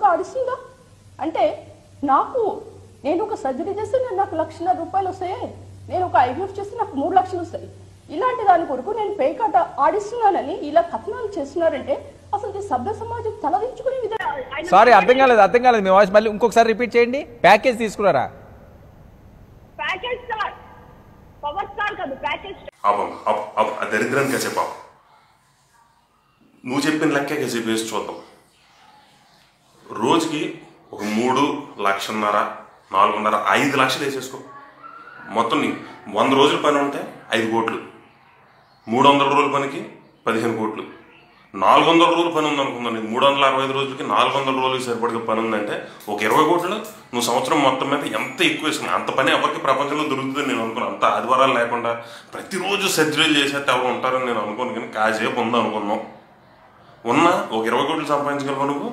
దాకా ఆడిస్తుందా అంటే నాకు నేను ఒక సర్జరీ చేస్తే నేను నాకు లక్షల రూపాయలు వస్తాయి నేను ఒక ఐవీఎఫ్ చేస్తే నాకు మూడు లక్షలు వస్తాయి ఇలాంటి దాని కొరకు నేను పేకాట ఆడిస్తున్నానని ఇలా కథనాలు చేస్తున్నారంటే అసలు ఇది సభ్య సమాజం తలదించుకునే విధానం సారీ అర్థం కాలేదు అర్థం కాలేదు మీ వాయిస్ మళ్ళీ ఇంకొకసారి రిపీట్ చేయండి ప్యాకేజ్ తీసుకున్నారా ప్యాకేజ్ స్టార్ పవర్ స్టార్ కాదు ప్యాకేజ్ స్టార్ పాపం అప్- అప్- ఆ దరిద్రానికి కాసే పాపం నువ్వు చెప్పిన లెక్కే కాసేపు వేసి చూద్దాం రోజుకి ఒక మూడు లక్షన్నర నాలుగున్నర ఐదు లక్షలు వేసేసుకో మొత్తం నీ వంద రోజుల పని ఉంటే ఐదు కోట్లు మూడు వందల రోజుల పనికి పదిహేను కోట్లు నాలుగు వందల రోజుల పని ఉందనుకుందాం నీకు మూడు వందల అరవై ఐదు రోజులకి నాలుగు వందల రోజులకి సరిపడే పని ఉందంటే ఒక ఇరవై కోట్లు నువ్వు సంవత్సరం మొత్తం మీద ఎంత ఎక్కువ వేసుకున్నావు అంత పని ఎవరికి ప్రపంచంలో దొరుకుతుందని నేను అనుకున్నాను అంత ఆదివారాలు లేకుండా ప్రతిరోజు సర్జరీలు చేసేస్తే ఎవరు ఉంటారని నేను అనుకోను కానీ కాసేపు ఉందా అనుకున్నాం ఉన్నా ఒక ఇరవై కోట్లు సంపాదించగలవు నువ్వు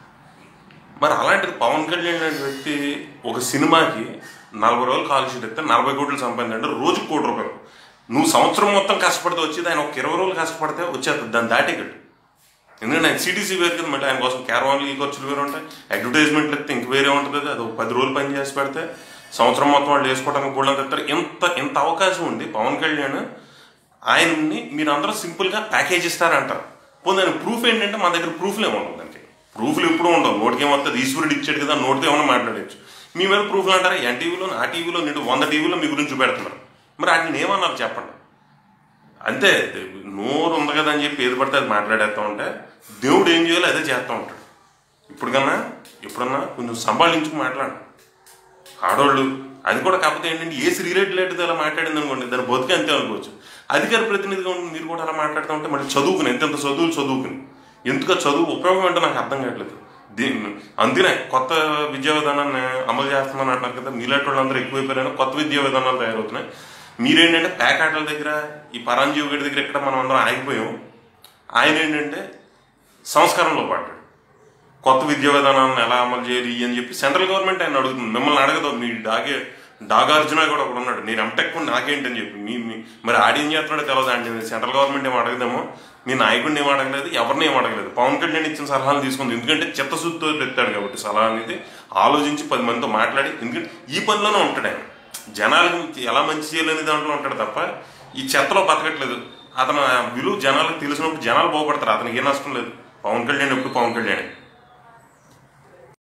మరి అలాంటిది పవన్ కళ్యాణ్ అనే వ్యక్తి ఒక సినిమాకి నలభై రోజులు కాల్ షీట్ ఇస్తే నలభై కోట్లు సంపాదించంటే రోజు కోటి రూపాయలు నువ్వు సంవత్సరం మొత్తం కష్టపడితే వచ్చేది ఆయన ఒక ఇరవై రోజులు కష్టపడితే వచ్చేస్తుంది దాన్ని దాటేకట్టు ఎందుకంటే ఆయన సిటీసీ వేరు కదా మళ్ళీ ఆయన కోసం క్యారవాన్లు ఈ ఖర్చులు వేరు ఉంటాయి అడ్వర్టైజ్మెంట్లు ఇస్తే ఇంక వేరే ఉంటుంది అది ఒక పది రోజులు పని చేసి పెడితే సంవత్సరం మొత్తం వాళ్ళు వేసుకోవడానికి కూడా తెస్తారు ఇంత ఇంత అవకాశం ఉంది పవన్ కళ్యాణ్ ఆయన్ని మీరు అందరూ సింపుల్గా ప్యాకేజ్ ఇస్తారంటారు పోనీ దాని ప్రూఫ్ ఏంటంటే మా దగ్గర ప్రూఫ్లు ఏమి ఉండవు దానికి ప్రూఫ్లు ఎప్పుడూ ఉండవు నోటికి ఏమవుతుంది ఈశ్వరుడు ఇచ్చాడు కదా నోటితో ఏమైనా మాట్లాడచ్చు మీ మీద ప్రూఫ్లు అంటారా ఎన్ టీవీలో ఆ టీవీలో నేను వంద టీవీలో మీ గురించి చూపెడుతున్నారు మరి వాటిని ఏమన్నారు చెప్పండి అంతే నోరు ఉంది కదా అని చెప్పి ఏది పడితే అది మాట్లాడేస్తా ఉంటే దేవుడు ఏం చేయాలో అదే చేస్తూ ఉంటాడు ఇప్పుడు కన్నా ఎప్పుడన్నా కొంచెం సంభాళించుకు మాట్లాడు ఆడవాళ్ళు అది కూడా కాకపోతే ఏంటంటే ఏ రిలేటెడ్ అలా మాట్లాడింది అనుకోండి దాని బతుకు అంతే అనుకోవచ్చు అధికార ప్రతినిధిగా ఉండి మీరు కూడా అలా మాట్లాడుతూ ఉంటే మళ్ళీ చదువుకుని ఎంతెంత చదువులు చదువుకుని ఎందుకు ఆ చదువు ఉపయోగం ఏంటో నాకు అర్థం కావట్లేదు దీన్ని అందుకనే కొత్త విద్యా విధానాన్ని అమలు చేస్తున్నాను అంటున్నారు కదా మీలాంటి వాళ్ళందరూ ఎక్కువైపోయారని కొత్త విద్యా విధానాలు తయారవుతున్నాయి మీరేంటంటే ప్యాకాటల దగ్గర ఈ పరాంజీవి గడి దగ్గర ఎక్కడ మనం అందరం ఆగిపోయాం ఆయన ఏంటంటే సంస్కారంలో పడ్డాడు కొత్త విద్యా విధానాలను ఎలా అమలు చేయాలి అని చెప్పి సెంట్రల్ గవర్నమెంట్ ఆయన అడుగుతుంది మిమ్మల్ని అడగదు మీ డాగే డాగార్జున కూడా ఒకడు ఉన్నాడు నేను ఎంటెక్ నాకేంటి అని చెప్పి మీ మీ- మరి ఆడేం చేస్తున్నాడో తెలియదు అంటే సెంట్రల్ గవర్నమెంట్ ఏం అడగదేమో మీ నాయకుడిని ఏం అడగలేదు ఎవరిని ఏం అడగలేదు పవన్ కళ్యాణ్ ఇచ్చిన సలహాలు తీసుకుంది ఎందుకంటే చిత్తశుద్ధితో ఎత్తాడు కాబట్టి సలహా అనేది ఆలోచించి పది మందితో మాట్లాడి ఎందుకంటే ఈ పనిలోనే ఉంటాడు ఆయన జనాలకు ఎలా మంచి చేయాలనే దాంట్లో ఉంటాడు తప్ప ఈ చెత్తలో బతకట్లేదు అతను ఆ విలువ జనాలకు తెలిసినప్పుడు జనాలు బాగుపడతారు అతనికి ఏ నష్టం లేదు పవన్ కళ్యాణ్ ఎప్పుడు పవన్ కళ్యాణ్